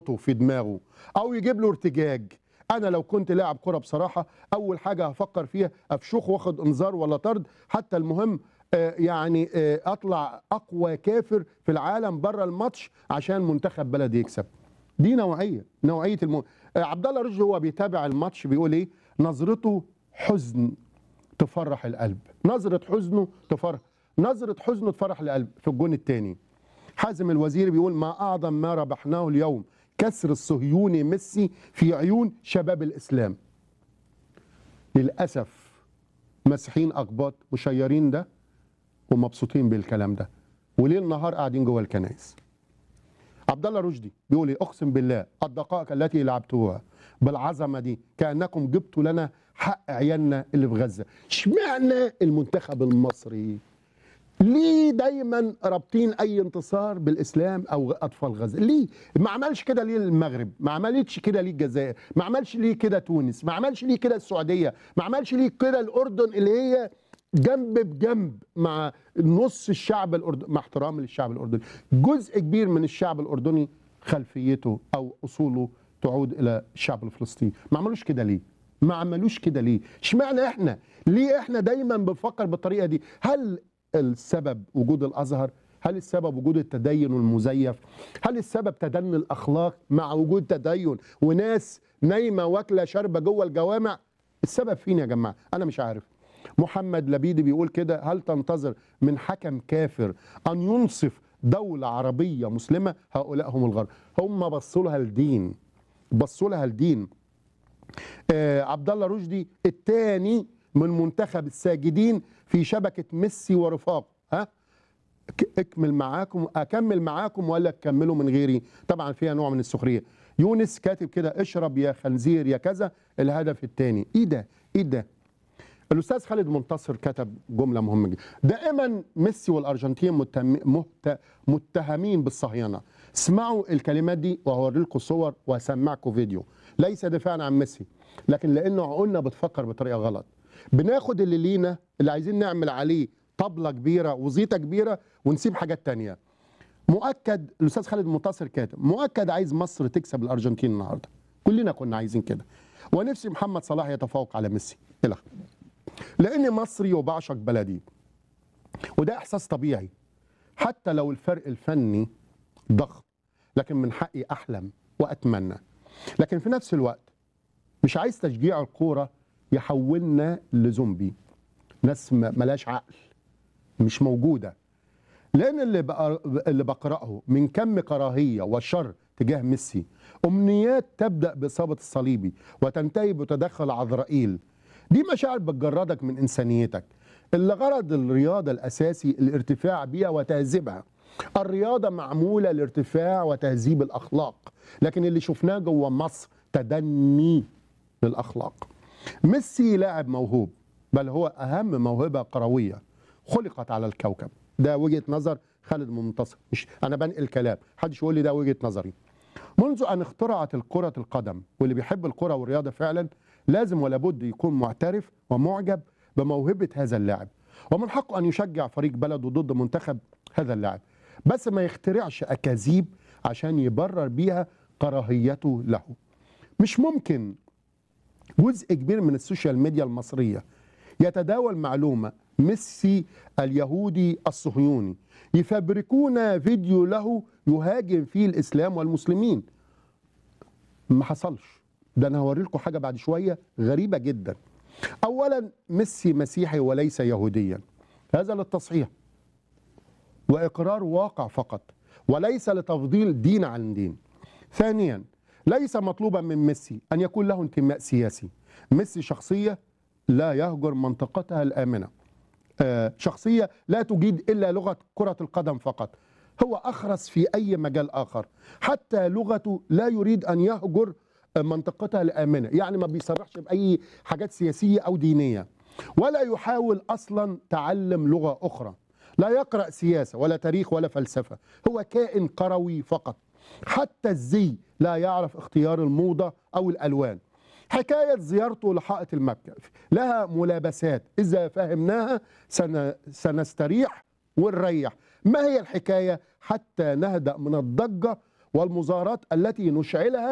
في دماغه او يجيب له ارتجاج انا لو كنت لاعب كره بصراحه اول حاجه هفكر فيها افشخ واخد انذار ولا طرد حتى المهم آه، يعني آه، اطلع اقوى كافر في العالم بره الماتش عشان منتخب بلدي يكسب دي نوعيه نوعيه الم... آه، عبد الله رشدي هو بيتابع الماتش بيقول ايه نظرته حزن تفرح القلب نظره حزنه تفرح نظره حزنه تفرح القلب في الجون الثاني حازم الوزير بيقول ما اعظم ما ربحناه اليوم كسر الصهيوني ميسي في عيون شباب الاسلام للاسف مسيحيين اقباط مشيرين ده ومبسوطين بالكلام ده وليل نهار قاعدين جوه الكنائس عبد الله رشدي بيقول ايه اقسم بالله الدقائق التي لعبتوها بالعظمه دي كانكم جبتوا لنا حق عيالنا اللي في غزه اشمعنى المنتخب المصري ليه دايما رابطين اي انتصار بالاسلام او اطفال غزه ليه ما عملش كده ليه المغرب ما عملتش كده ليه الجزائر ما عملش ليه كده تونس ما عملش ليه كده السعوديه ما عملش ليه كده الاردن اللي هي جنب بجنب مع نص الشعب الاردني مع احترامي للشعب الاردني جزء كبير من الشعب الاردني خلفيته او اصوله تعود الى الشعب الفلسطيني ما عملوش كده ليه ما عملوش كده ليه اشمعنى احنا ليه احنا دايما بنفكر بالطريقه دي هل السبب وجود الازهر هل السبب وجود التدين المزيف هل السبب تدني الاخلاق مع وجود تدين وناس نايمه واكله شاربه جوه الجوامع السبب فين يا جماعه انا مش عارف محمد لبيدي بيقول كده هل تنتظر من حكم كافر ان ينصف دوله عربيه مسلمه هؤلاء هم الغرب هم بصوا لها الدين بصوا لها الدين آه عبد الله رشدي الثاني من منتخب الساجدين في شبكه ميسي ورفاقه ها ك- اكمل معاكم اكمل معاكم ولا تكملوا من غيري طبعا فيها نوع من السخريه يونس كاتب كده اشرب يا خنزير يا كذا الهدف الثاني ايه ده ايه ده الاستاذ خالد منتصر كتب جمله مهمه جدا دائما ميسي والارجنتين متهم مهت- متهمين بالصهيونه اسمعوا الكلمات دي وهوري لكم صور وهسمعكم فيديو ليس دفاعا عن ميسي لكن لانه عقولنا بتفكر بطريقه غلط بناخد اللي لينا اللي عايزين نعمل عليه طبله كبيره وزيطه كبيره ونسيب حاجات تانية مؤكد الاستاذ خالد منتصر كاتب مؤكد عايز مصر تكسب الارجنتين النهارده كلنا كنا عايزين كده ونفسي محمد صلاح يتفوق على ميسي الى آخره. لاني مصري وبعشق بلدي وده احساس طبيعي حتى لو الفرق الفني ضخم لكن من حقي احلم واتمنى لكن في نفس الوقت مش عايز تشجيع الكوره يحولنا لزومبي ناس ما- ملاش عقل مش موجوده لان اللي بقر... اللي بقراه من كم كراهيه وشر تجاه ميسي امنيات تبدا باصابه الصليبي وتنتهي بتدخل عذرائيل دي مشاعر بتجردك من انسانيتك اللي غرض الرياضه الاساسي الارتفاع بيها وتهذيبها الرياضه معموله لارتفاع وتهذيب الاخلاق لكن اللي شفناه جوه مصر تدني للاخلاق ميسي لاعب موهوب بل هو اهم موهبه كرويه خلقت على الكوكب ده وجهه نظر خالد منتصر مش انا بنقل كلام محدش يقول لي ده وجهه نظري منذ ان اخترعت الكره القدم واللي بيحب الكره والرياضه فعلا لازم ولا بد يكون معترف ومعجب بموهبه هذا اللاعب ومن حقه ان يشجع فريق بلده ضد منتخب هذا اللاعب بس ما يخترعش اكاذيب عشان يبرر بيها كراهيته له مش ممكن جزء كبير من السوشيال ميديا المصرية يتداول معلومة ميسي اليهودي الصهيوني يفبركون فيديو له يهاجم فيه الإسلام والمسلمين ما حصلش ده أنا هوري لكم حاجة بعد شوية غريبة جدا أولا ميسي مسيحي وليس يهوديا هذا للتصحيح واقرار واقع فقط وليس لتفضيل دين عن دين. ثانيا ليس مطلوبا من ميسي ان يكون له انتماء سياسي. ميسي شخصيه لا يهجر منطقتها الامنه. آه، شخصيه لا تجيد الا لغه كره القدم فقط. هو اخرس في اي مجال اخر، حتى لغته لا يريد ان يهجر آه، منطقتها الامنه، يعني ما بيصرحش باي حاجات سياسيه او دينيه. ولا يحاول اصلا تعلم لغه اخرى. لا يقرأ سياسة ولا تاريخ ولا فلسفة هو كائن كروي فقط حتى الزي لا يعرف اختيار الموضة أو الألوان حكاية زيارته لحائط المكة لها ملابسات إذا فهمناها سن... سنستريح ونريح ما هي الحكاية حتى نهدأ من الضجة والمظاهرات التي نشعلها